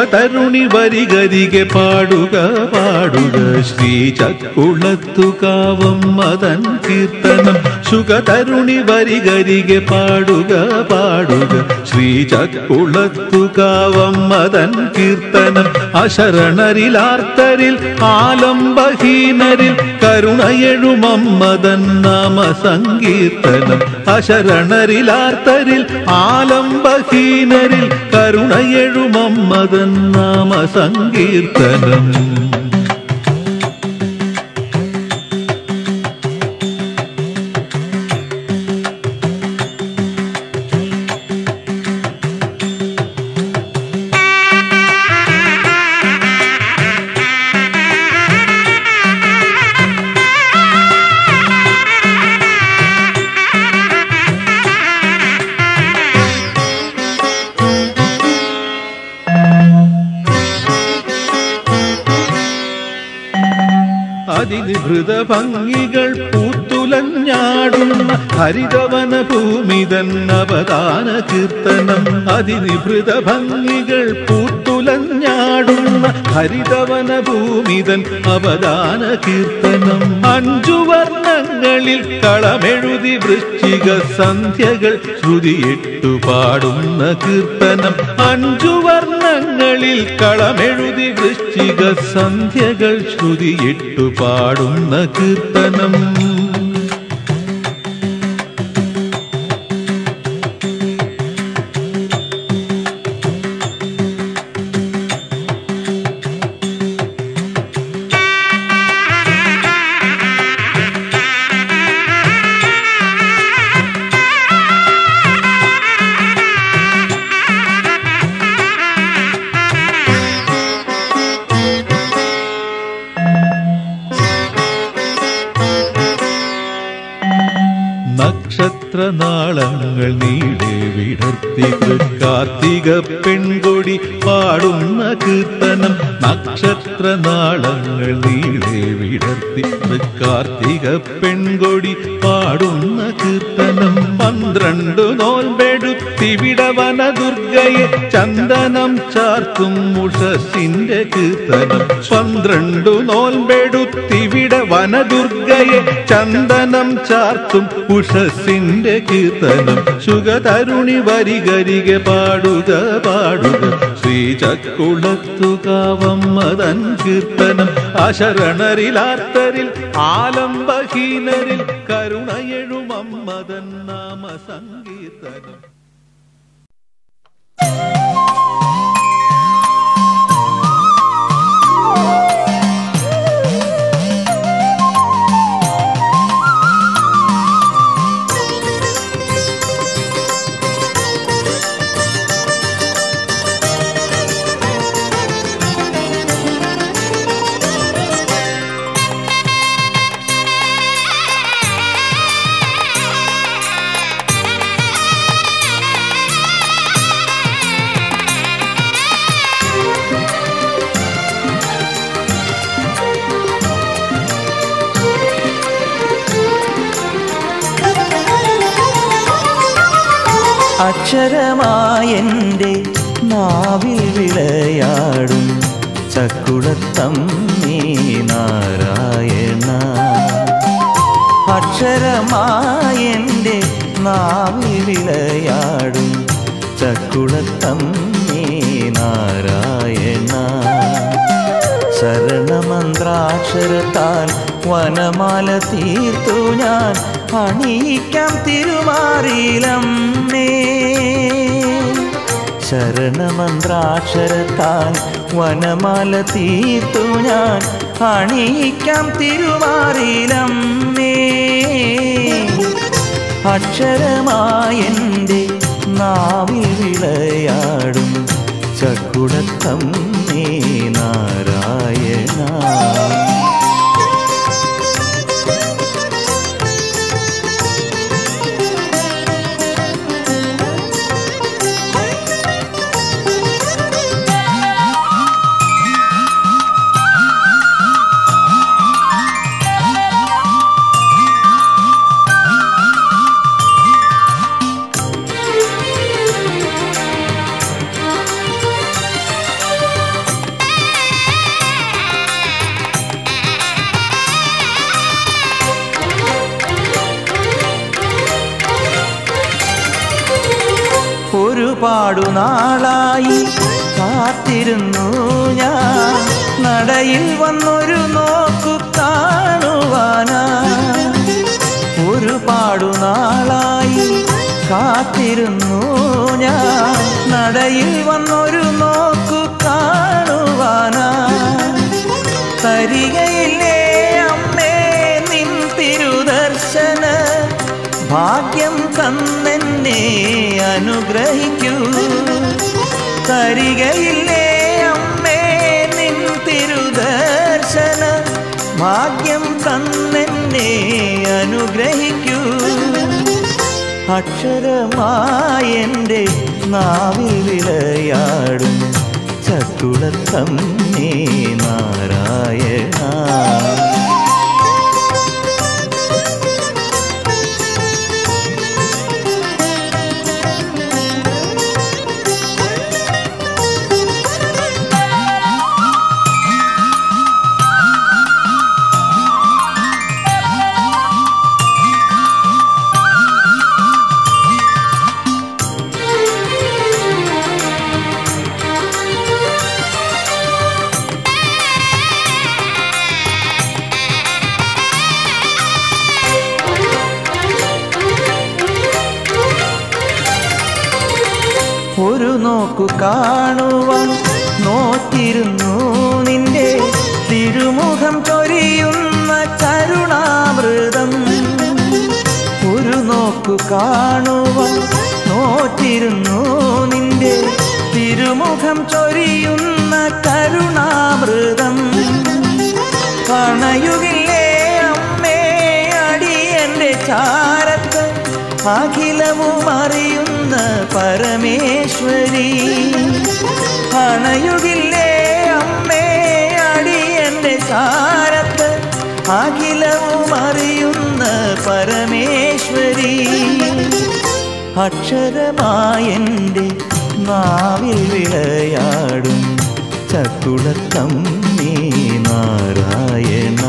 സുഖതരുണി വരികരികെ പാടുക പാടുക ശ്രീ ചക്കുളത്തുകാവം മതൻ കീർത്തനം സുഖതരുണി വരികരികെ പാടുക പാടുക ശ്രീ ചക്കുളത്തുകാവം മതൻ കീർത്തനം അശരണരിലാർത്തരിൽ ആലംബഹീനരിൽ കരുണയെഴുമമ്മതൻ നാമ സങ്കീർത്തനം അശരണരിലാർത്തരിൽ ആലംബഹീനരിൽ കരുണയെഴുമമ്മതൻ നാമ സങ്കീർത്തനം അതിനിഭൃത ഭംഗികൾ പൂത്തുലഞ്ഞാടുന്ന ഹരിതവന ഭൂമിതൻ അവദാന കീർത്തനം അതിനിഭൃത ഭംഗികൾ പൂത്തുലഞ്ഞാടുന്ന ഹരിതവന ഭൂമിതൻ അവദാന കീർത്തനം അഞ്ചു വർണ്ണങ്ങളിൽ കളമെഴുതി വൃശ്ചിക സന്ധ്യകൾ ശ്രുതിയിട്ടു പാടുന്ന കീർത്തനം അഞ്ചു വർണ്ണങ്ങളിൽ കളമെഴുതി വൃശ്ചിക സന്ധ്യകൾ ശ്രുതിയിട്ടു പാടുന്ന കീർത്തനം നക്ഷത്രനാളങ്ങൾ നീളെ വിടർത്തി കാർത്തിക പെൺകൊടി പാടുന്ന കീർത്തനം നക്ഷത്രനാളങ്ങൾ നീളെ വിടർത്തി കാർത്തിക പെൺകൊടി പാടുന്ന കീർത്തനം പന്ത്രണ്ട് നോൽബെടുത്തിവിടവന ദുർഗയെ ചന്ദനം ചാർത്തും ഉഷസിന്റെ കീർത്തനം പന്ത്രണ്ടു നോൽബെടുത്തിവിട വനദുർഗയെ ചന്ദനം ചാർത്തും ഉഷസിന്റെ കീർത്തനം സുഖതരുണി വരികരികെ പാടുക പാടുക ശ്രീചക്കുളത്തുകാവം മതൻ കീർത്തനം അശരണരിലാർത്തരിൽ ആലംബഹീനരിൽ കരുണയെഴുമമ്മതൻ നാമ സങ്കീർത്തനം അക്ഷരമായെൻ്റെ നാവിൽ വിളയാടും ചക്കുളത്തമ്മേ നാരായണ അക്ഷരമായെൻ്റെ നാവിൽ വിളയാടും ചക്കുളത്തമ്മേ നാരായണ ശരണമന്ത്രാക്ഷരത്താൽ വനമാല തീർത്തു ഞാൻ അണിയിക്കാം തിരുമാറിലമ്മേ ശരണമന്ത്രാക്ഷരത്താൽ വനമാല തീർത്തു ഞാൻ അണിയിക്കാം തിരുമാറിലമ്മേ അക്ഷരമായെൻ്റെ നാവിൽ വിളയാടും ചക്കുടത്തമ്മേ നാരായണ ഒരുപാടു നാളായി കാത്തിരുന്നു ഞാൻ നടയിൽ വന്നൊരു നോക്കു കാണുവാനാ ഒരുപാടു നാളായി കാത്തിരുന്നു ഞാൻ നടയിൽ വന്നൊരു നോക്കു കാണുവാനാ തരികയില്ലേ അമ്മേ നിൻ തിരുദർശന ഭാഗ്യം തന്നെന്നെ അനുഗ്രഹിക്കൂ തരികയില്ലേ അമ്മേ നിൻ തിരുദർശന ഭാഗ്യം തന്നെന്നെ അനുഗ്രഹിക്കൂ അക്ഷരമായെൻ്റെ നാവിൽ വിളയാടും ചക്കുളത്തമ്മേ നാരായണ ഒരു നോക്കു കാണുവാൻ നോക്കിയിരുന്നു നിന്റെ തിരുമുഖം ചൊരിയുന്ന കരുണാമൃതം ഒരു നോക്കു കാണുവാൻ നോക്കിയിരുന്നു നിന്റെ തിരുമുഖം ചൊരിയുന്ന കരുണാമൃതം പണയുകില്ലേ അമ്മേ അടിയന്റെ ചാരത്ത് അഖിലവും അറിയുന്ന പരമേശ്വരി പണയുകില്ലേ അമ്മേ അടിയന്റെ ചാരത്ത് അഖിലവും അറിയുന്ന പരമേശ്വരി അക്ഷരമായെൻ്റെ നാവിൽ വിളയാടും ചക്കുളത്തമ്മേ നാരായണ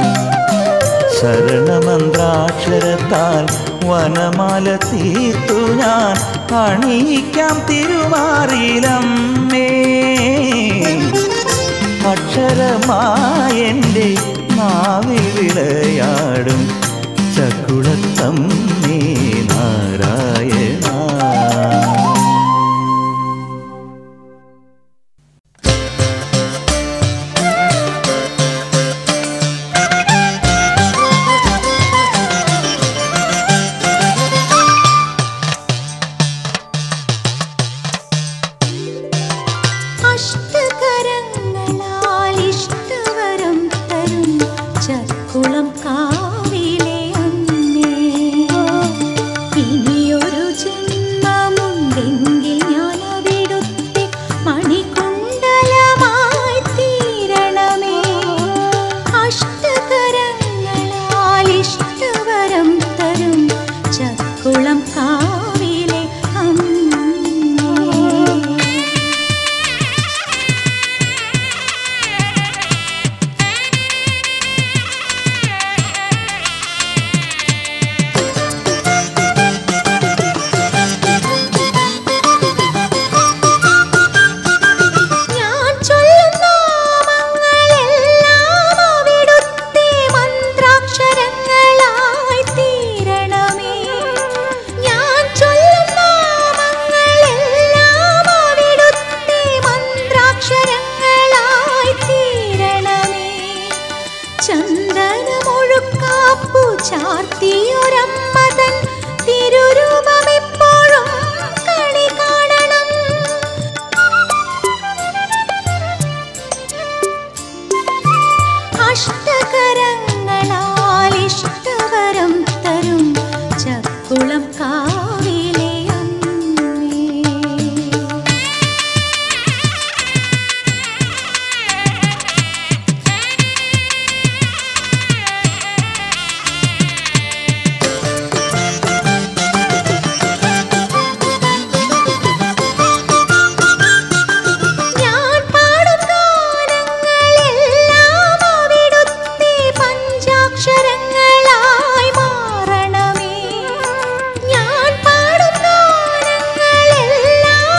ശരണമന്ത്രാക്ഷരത്താൽ വനമാല തീർത്തു ഞാൻ അണിയിക്കാം തിരുമാറിലമ്മേ അക്ഷരമായെൻ്റെ നാവിൽ വിളയാടും ചക്കുളത്തമ്മേ നാരായണ അഷ്ടകരങ്ങളാൽ ഇഷ്ടവരം തരും ചക്കുളം കാവിലെ അമ്മേ ഇനിയൊരു ജന്മമുണ്ടെങ്കിൽ ഞാൻ അവിടുത്തെ മണികുണ്ടലമായി തീരണമേ അഷ്ടകരങ്ങളാൽ ഇഷ്ടവരം തരും ചക്കുളം കാവിലെ അമ്മേ ഞാൻ ചൊല്ലും നാമങ്ങളെല്ലാം അവിടുത്തെ മന്ത്രാക്ഷരങ്ങളായി തീരണമേ ഞാൻ ചൊല്ലും നാമങ്ങളെല്ലാം അവിടുത്തെ മന്ത്രാക്ഷരങ്ങളായി തീരണമേ ചന്ദനമൊഴുക്കാപ്പു ചാർത്തിയൊരമ്മതൻ തിരുരൂപമെപ്പോഴും കണി കാണണം അഷ്ടകരങ്ങളാൽ ഇഷ്ടവരം തരും ചക്കുളം കാവിലെ അമ്മേ ഞാൻ പാടും ഗാനങ്ങളെല്ലാം അവിടുത്തെ പഞ്ചാക്ഷരങ്ങളായി മാറണമേ ഞാൻ പാടും ഗാനങ്ങളെല്ലാം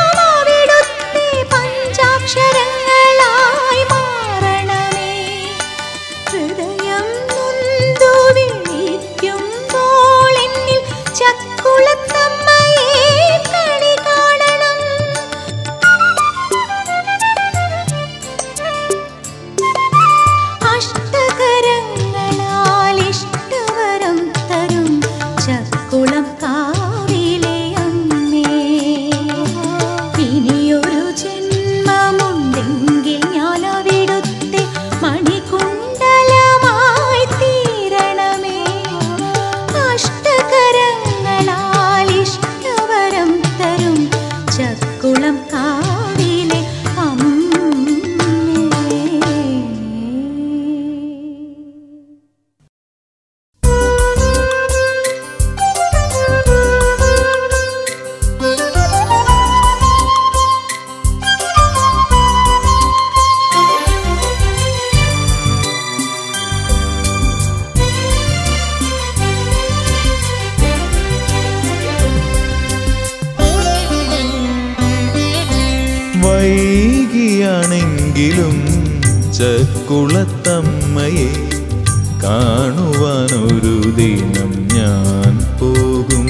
വൈകിയാണെങ്കിലും ചക്കുളത്തമ്മയെ കാണുവാനൊരു ദിനം ഞാൻ പോകും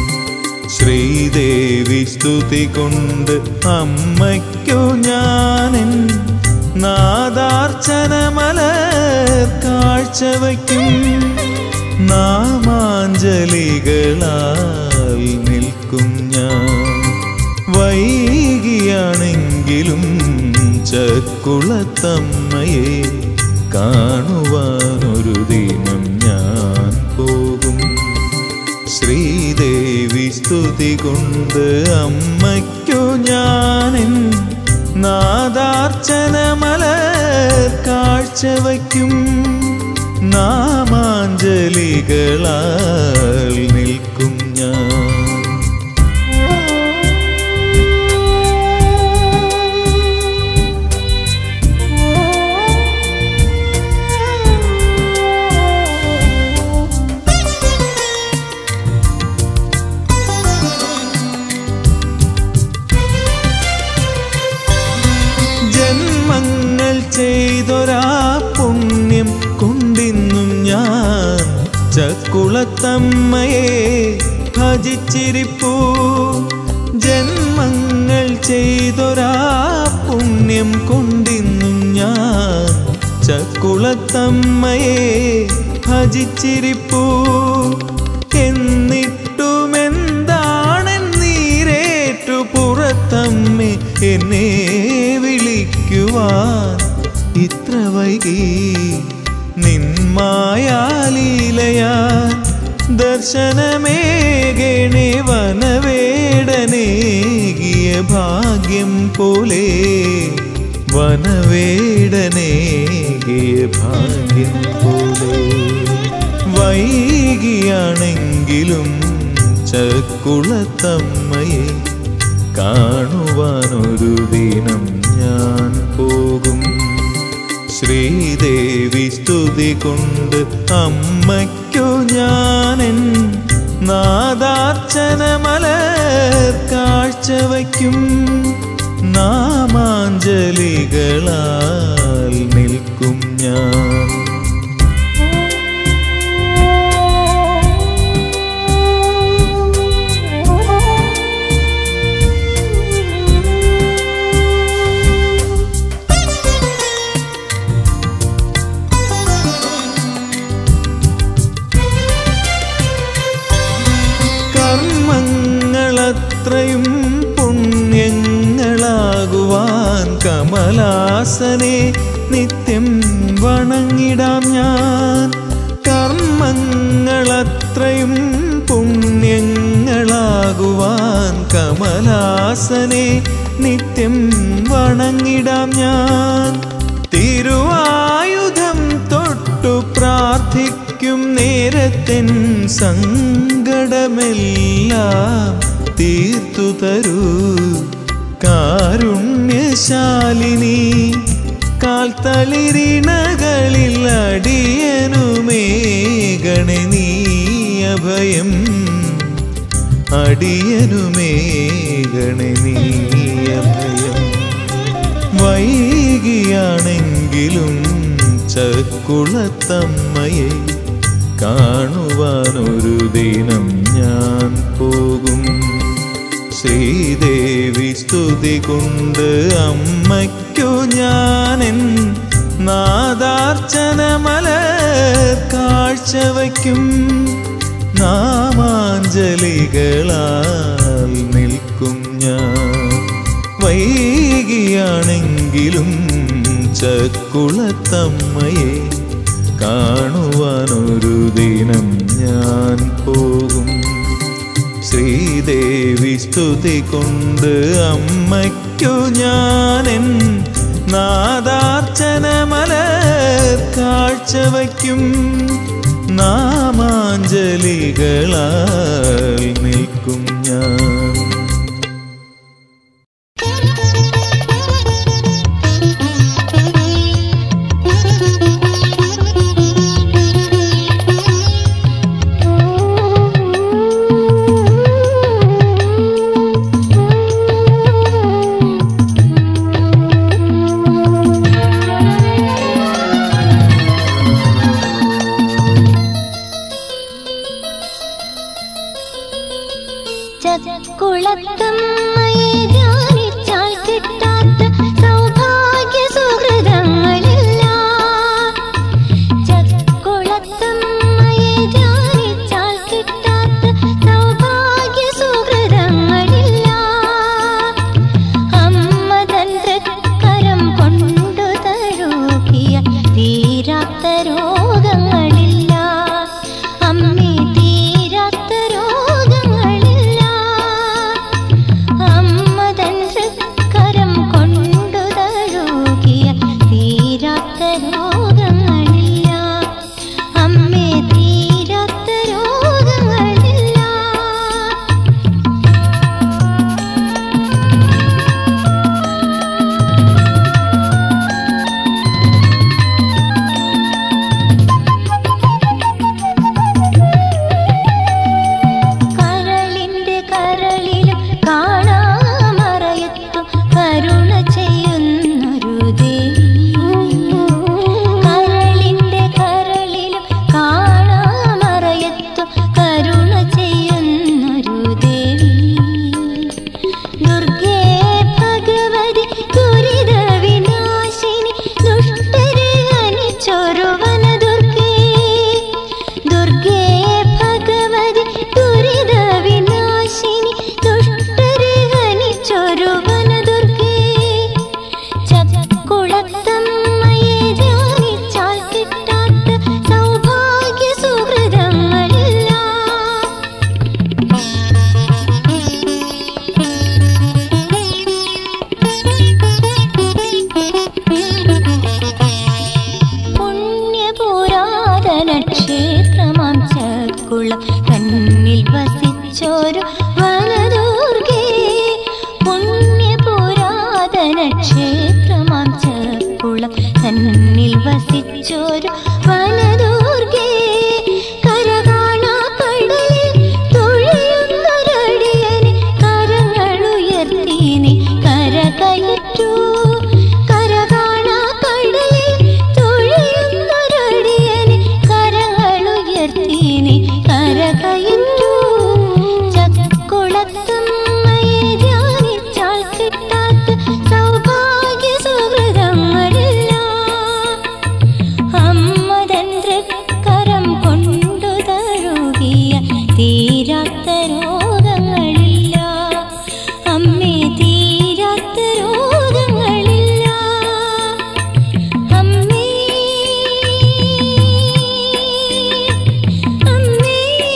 ശ്രീദേവി സ്തുതി കൊണ്ട് അമ്മയ്ക്കു ഞാനെൻ നാദാർച്ചനമല കാഴ്ചവയ്ക്കും നാമാഞ്ജലികളാൽ നിൽക്കും ഞാൻ വൈകിയാണെങ്കിലും ചക്കുളത്തമ്മയെ കാണുവാനൊരു ദിനം ഞാൻ പോകും ശ്രീദേവി സ്തുതി കൊണ്ട് അമ്മയ്ക്കു ഞാനെൻ നാദാർച്ചനമല കാഴ്ചവയ്ക്കും നാമാഞ്ജലികളാൽ നിൽക്കും ഞാൻ ജന്മങ്ങൾ ചെയ്തൊരാ പുണ്യം കൊണ്ടിന്നും ഞാൻ ചക്കുളത്തമ്മയെ ഭജിച്ചിരിപ്പൂ ജന്മങ്ങൾ ചെയ്തൊരാ പുണ്യം കൊണ്ടിന്നും ഞാൻ ചക്കുളത്തമ്മയെ ഭജിച്ചിരിപ്പൂ എന്നിട്ടുമെന്താണെന്നീരേറ്റു പുറത്തമ്മേ എന്നെ വിളിക്കുവാൻ ഇത്ര വൈകി നിന്മായാലീലയാ ദർശനമേകണേ വനവേടനേകിയ ഭാഗ്യം പോലെ വനവേടനേകിയ ഭാഗ്യം പോലെ വൈകിയാണെങ്കിലും ചക്കുളത്തമ്മയെ കാണുവാനൊരു ദിനം ഞാൻ പോകും ശ്രീദേവി സ്തുതി കൊണ്ട് അമ്മയ്ക്കു ഞാനെൻ നാദാർച്ചനമല കാഴ്ചവയ്ക്കും നാമാഞ്ജലികളാൽ നിൽക്കും ഞാൻ കർമ്മങ്ങളത്രയും പുണ്യങ്ങളാകുവാൻ കമലാസനെ നിത്യം വണങ്ങിടാം ഞാൻ കർമ്മങ്ങളത്രയും പുണ്യങ്ങളാകുവാൻ കമലാസനെ നിത്യം വണങ്ങിടാം ഞാൻ തിരുവായുധം തൊട്ടു പ്രാർത്ഥിക്കും നേരത്തിൻ സങ്കടമെല്ലാം തീർത്തു തരൂ കാരുണ്യശാലിനി കാൽത്തളിരിണകളിൽ അടിയനുമേകണേ നീ അഭയം അടിയനുമേകണേ നീ അഭയം വൈകിയാണെങ്കിലും ചക്കുളത്തമ്മയെ കാണുവാനൊരു ദിനം ഞാൻ പോകും ശ്രീദേവി സ്തുതി കൊണ്ട് അമ്മയ്ക്കു ഞാനെൻ നാദാർച്ചനമല കാഴ്ചവയ്ക്കും നാമാഞ്ജലികളാൽ നിൽക്കും ഞാൻ വൈകിയാണെങ്കിലും ചക്കുളത്തമ്മയെ കാണുവാനൊരു ദിനം ഞാൻ പോകും ശ്രീദേവി സ്തുതി കൊണ്ട് അമ്മയ്ക്കു ഞാനെൻ നാദാർച്ചനമല കാഴ്ചവയ്ക്കും നാമാഞ്ജലികളാൽ നിൽക്കും ഞാൻ Thank you. ചക്കുളത്തമ്മയെ ധ്യാനിച്ചാൽ കിട്ടാത്ത സൗഭാഗ്യ സുഹൃതങ്ങളില്ല ചക്കുളത്തമ്മയെ ധ്യാനിച്ചാൽ കിട്ടാത്ത സൗഭാഗ്യ സുഹൃതങ്ങളില്ല അമ്മ തൻ തൃക്കരം കൊണ്ടു തരോക്കിയ തീരാത്ത രോഗങ്ങളില്ല അമ്മേ തീരാത്ത രോഗങ്ങളില്ല അമ്മ തൻ തൃക്കരം കൊണ്ടു തരോക്കിയ തീരാത്ത രോഗങ്ങളില്ല അമ്മേ തീരാത്ത രോഗങ്ങളില്ല കരളിന്റെ കരളിലും കാണാമറയത്തും കരുണ ചെയ്യുന്നൊരു ദേവി കരളിന്റെ കരളിലും കാണാമറയത്തും കരുണ ചെയ്യുന്നൊരു ദേവി ദുർഗേ ഭഗവതി ദുരിത വിനാശിനി ദുഷ്ടരെ അനിച്ചൊരുവന ദുർഗേ ദുർഗേ ഭഗവതി ദുരിത വിനാശിനി ദുഷ്ടരെ അനിച്ചൊരുവന ദുർഗേ ചക്കുളത്തമ്മയെ ധ്യാനിച്ചാൽ കിട്ടാത്ത സൗഭാഗ്യ സുഹൃതങ്ങളില്ല പുണ്യപുരാതന ക്ഷേത്രമാം ചക്കുളം തന്നിൽ വസിച്ചൊരു വനദുർഗേ പുണ്യപുരാതന ക്ഷേത്രമാം ചക്കുളം തന്നിൽ വസിച്ചൊരു വനദുർഗേ കരകാണാ കടലിൽ തുഴയുന്നൊരടിയനെ കരങ്ങളുയർത്തിനി കരകയറ്റൂ കരകാണാ കടലിൽ തുഴയുന്നൊരടിയനെ കരങ്ങളുയർത്തിനി കരകയറ്റൂ ചക്കുളത്തമ്മയെ ധ്യാനിച്ചാൽ കിട്ടാത്ത സൗഭാഗ്യ സുഹൃതങ്ങളില്ല അമ്മ തൻ തൃക്കരം കൊണ്ടു തഴുകിയ തീരാത്ത രോഗങ്ങളില്ല അമ്മേ തീരാത്ത രോഗങ്ങളില്ല അമ്മേ അമ്മേ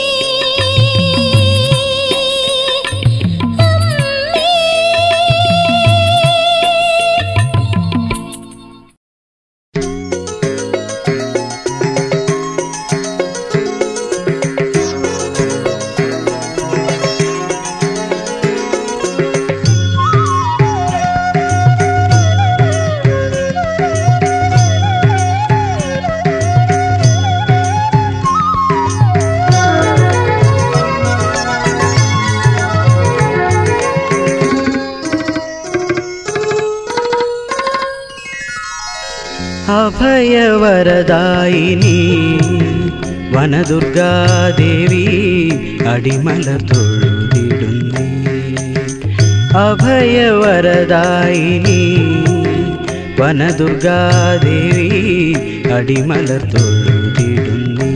അഭയവരദായിനി വനദുർഗാദേവി അടിമലർ തൊഴുതിടുന്നേ അഭയവരദായിനി വനദുർഗാദേവി അടിമലർ തൊഴുതിടുന്നേ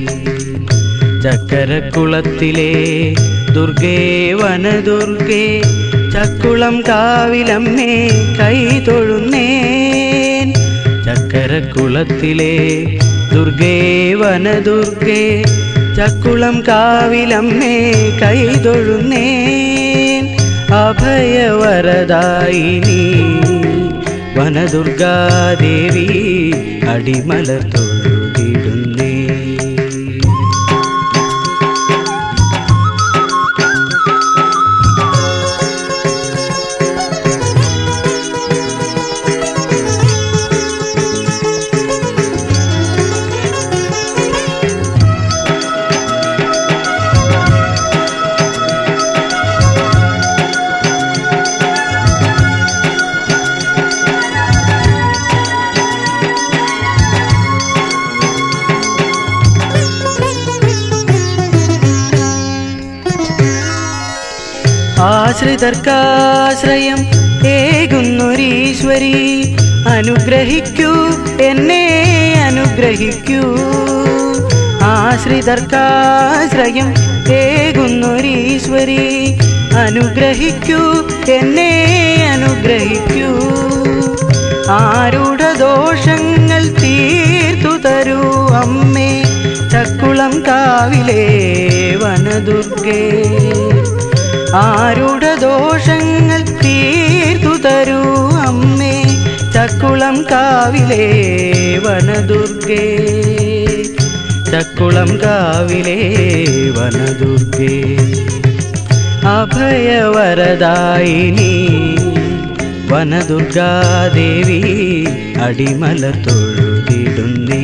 ചക്കരക്കുളത്തിലെ ദുർഗേ വനദുർഗേ ചക്കുളം കാവിലമ്മേ കൈ തൊഴുന്നേൻ ചക്കരക്കുളത്തിലെ ദുർഗേ വനദുർഗേ ചക്കുളം കാവിലമ്മേ കൈ തൊഴുന്നേൻ അഭയവരദായിനി വനദുർഗാദേവി അടിമലർ തൊഴുതിടുന്നേ ആശ്രിതർക്കാശ്രയം ഏകുന്നൊരീശ്വരി അനുഗ്രഹിക്കൂ എന്നെ അനുഗ്രഹിക്കൂ ആശ്രിതർക്കാശ്രയം ഏകുന്നൊരീശ്വരി അനുഗ്രഹിക്കൂ എന്നെ അനുഗ്രഹിക്കൂ ആരുടെ ദോഷങ്ങൾ തീർത്തു തരൂ അമ്മേ ചക്കുളം കാവിലേ വനദുർഗേ ആരുടെ ദോഷങ്ങൾ തീർത്തു തരൂ അമ്മേ ചക്കുളം കാവിലേ വനദുർഗേ ചക്കുളം കാവിലേ വനദുർഗേ അഭയവരദായിനി വനദുർഗാദേവി അടിമല തൊഴുതിടുന്നേ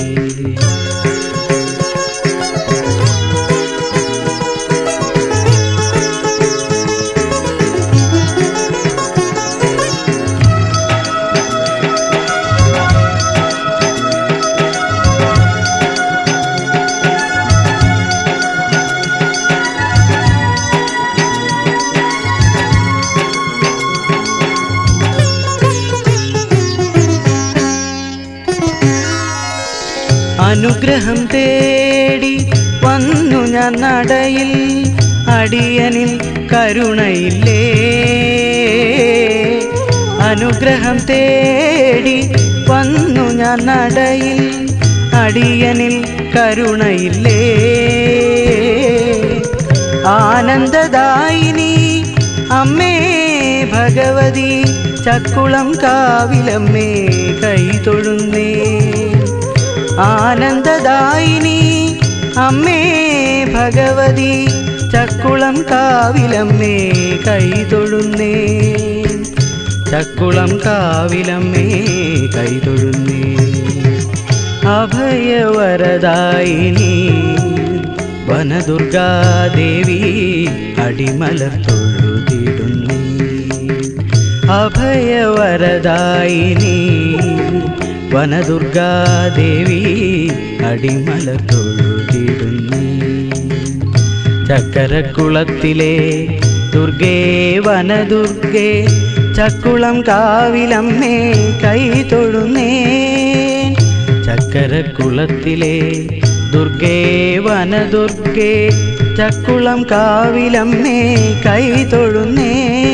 അനുഗ്രഹം തേടി വന്നു ഞാൻ നടയിൽ അടിയനിൽ കരുണയില്ലേ അനുഗ്രഹം തേടി വന്നു ഞാൻ നടയിൽ അടിയനിൽ കരുണയില്ലേ ആനന്ദദായിനി അമ്മേ ഭഗവതി ചക്കുളം കാവിലമ്മേ കൈ തൊഴുന്നേ ആനന്ദദായിനി അമ്മേ ഭഗവതി ചക്കുളം കാവിലമ്മേ കൈ തൊഴുന്നേ ചക്കുളം കാവിലമ്മേ കൈ തൊഴുന്നേ അഭയവരദായിനി വനദുർഗാദേവി അടിമലർ തൊഴുതിടുന്നേ അഭയവരദായിനി വനദുർഗാദേവി അടിമല തൊഴുതിടുന്നു ചക്കരക്കുളത്തിലെ ദുർഗേ വനദുർഗേ ചക്കുളം കാവിലമ്മേ കൈ തൊഴുന്നേ ചക്കരക്കുളത്തിലെ ദുർഗേ വനദുർഗേ ചക്കുളം കാവിലമ്മേ കൈ തൊഴുന്നേ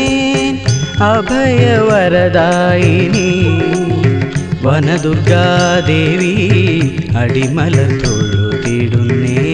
അഭയവരദായിനി വനദുർഗാദേവി അടിമല തൊഴുതിടുന്നേ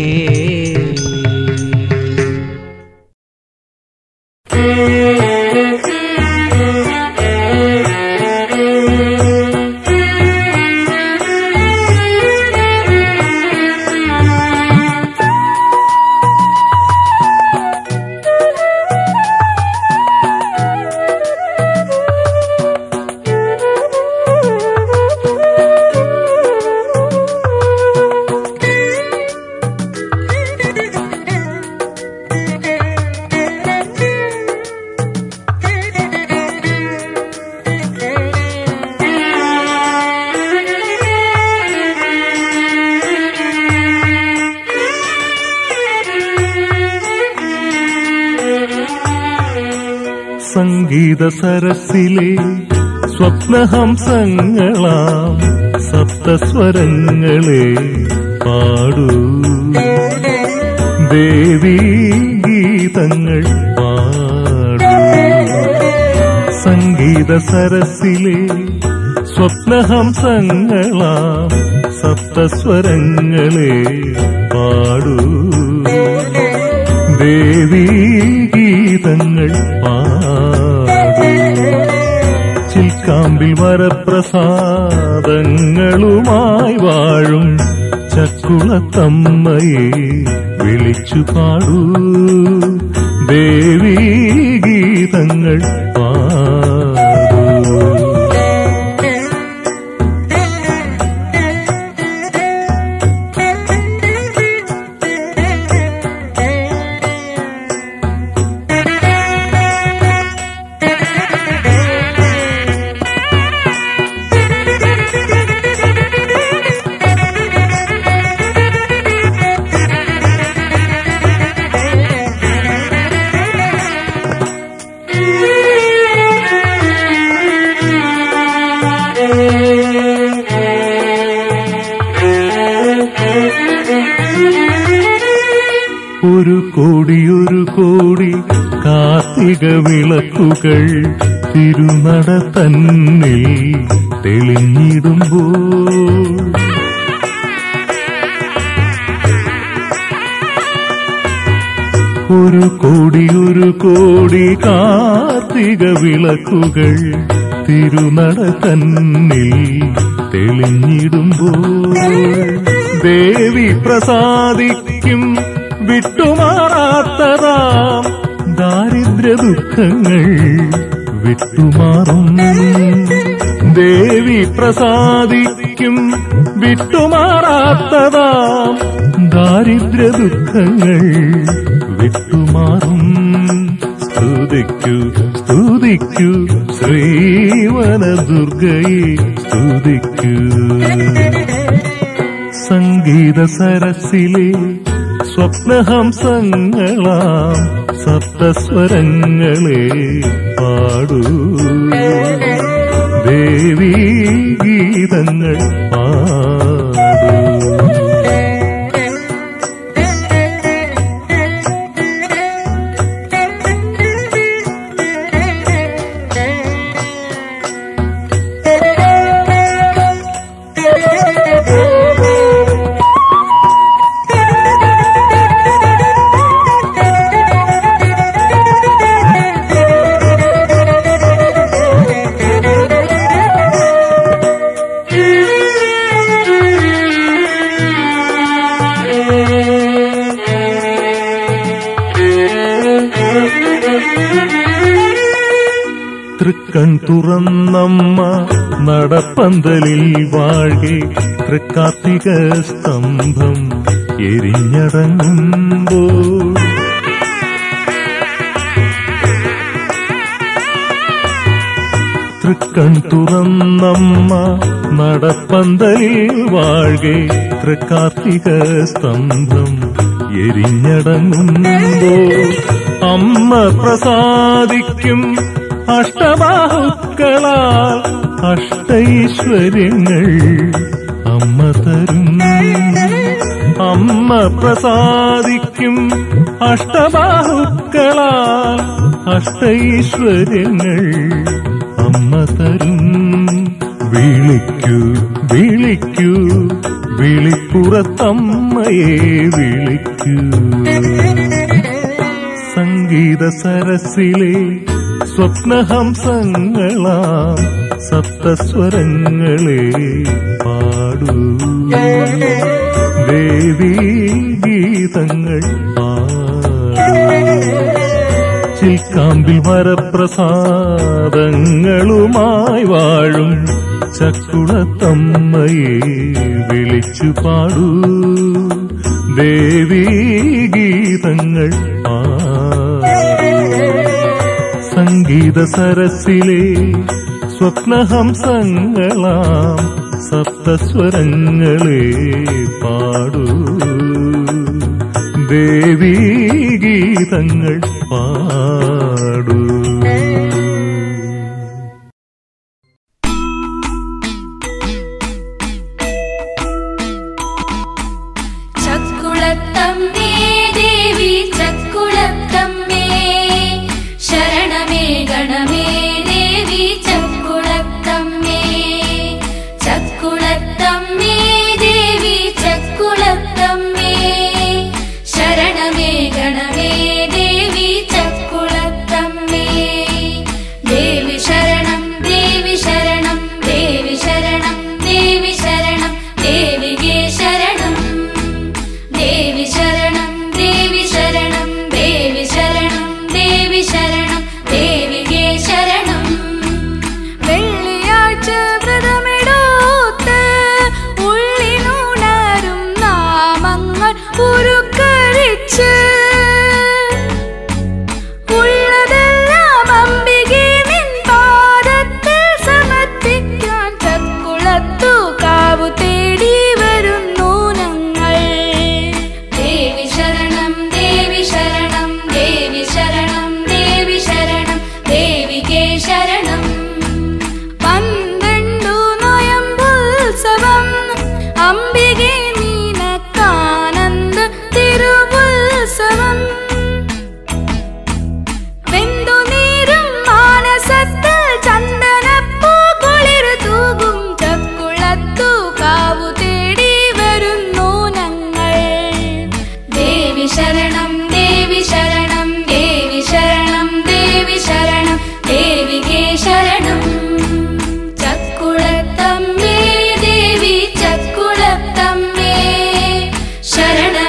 സംഗീത സരസിലെ സ്വപ്നഹംസങ്ങളാം സപ്തസ്വരങ്ങളെ പാടൂ ദേവീ ഗീതങ്ങൾ പാടൂ സംഗീത സരസിലെ സ്വപ്നഹംസങ്ങളാം സപ്തസ്വരങ്ങളെ പാടൂ ദേവീ ഗീതങ്ങൾ പാടൂ ചിൽക്കാമ്പിൽ വരപ്രസാദങ്ങളുമായി വാഴും ചക്കുളത്തമ്മയെ വിളിച്ചു പാടൂ ദേവീ ഗീതങ്ങൾ പാടൂ ഒരു കോടി ഒരു കോടി കാർത്തിക വിളക്കുകൾ തിരുനട തന്നിൽ തെളിഞ്ഞിടുമ്പോൾ ഒരു കോടി ഒരു കോടി കാർത്തിക വിളക്കുകൾ തിരുനട തന്നിൽ തെളിഞ്ഞിടുമ്പോൾ ദേവി പ്രസാദിക്കും വിട്ടുമാറാത്തതാം ദാരിദ്ര്യ ദുഃഖങ്ങൾ വിട്ടുമാറും ദേവി പ്രസാദിക്കും വിട്ടുമാറാത്തതാം ദാരിദ്ര്യ ദുഃഖങ്ങൾ വിട്ടുമാറും സ്തുതിക്കൂ സ്തുതിക്കൂ ശ്രീവന ദുർഗയെ സ്തുതിക്കൂ സംഗീത സരസിലെ സ്വപ്നഹംസങ്ങളാം സപ്തസ്വരങ്ങളെ പാടൂ ദേവീ ഗീതങ്ങൾ പാടൂ തൃക്കൺ തുറന്നമ്മ നടപ്പന്തലിൽ വാഴെ തൃക്കാർത്തിക സ്തംഭം എരിഞ്ഞടങ്ങുമ്പോൾ തൃക്കൺ തുറന്നമ്മ നടപ്പന്തലിൽ വാഴെ തൃക്കാർത്തിക സ്തംഭം എരിഞ്ഞടങ്ങുമ്പോൾ അമ്മ പ്രസാദിക്കും അഷ്ടബാഹുക്കളാൽ അഷ്ടൈശ്വര്യങ്ങൾ അമ്മ തരും അമ്മ പ്രസാദിക്കും അഷ്ടബാഹുക്കളാൽ അഷ്ടൈശ്വര്യങ്ങൾ അമ്മ തരും വിളിക്കൂ വിളിക്കൂ വിളിപ്പുറത്തമ്മയെ വിളിക്കൂ സംഗീത സരസിലെ സ്വപ്നഹംസങ്ങളാം സപ്തസ്വരങ്ങളെ പാടൂ ദേവീ ഗീതങ്ങൾ പാടൂ ചിൽക്കാമ്പിൽ വരപ്രസാദങ്ങളുമായി വാഴും ചക്കുളത്തമ്മയെ വിളിച്ചു പാടൂ ദേവീ ഗീതങ്ങൾ പാടൂ സംഗീത സരസിലെ സ്വപ്നഹംസങ്ങളാം സപ്തസ്വരങ്ങളെ പാടൂ ദേവീ ഗീതങ്ങൾ പാടൂ ചക്കുളത്തമ്മേ ദേവി ചക്കുളത്തമ്മേ ശരണമേ ഗണമേ ദേവി ചക്കുളത്തമ്മേ ചക്കുളത്തമ്മേ ദേവി ചക്കുളത്തമ്മേ ശരണമേ ഗണമേ ദേവി ചക്കുളത്തമ്മേ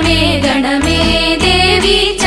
ഗണമേ ദേവി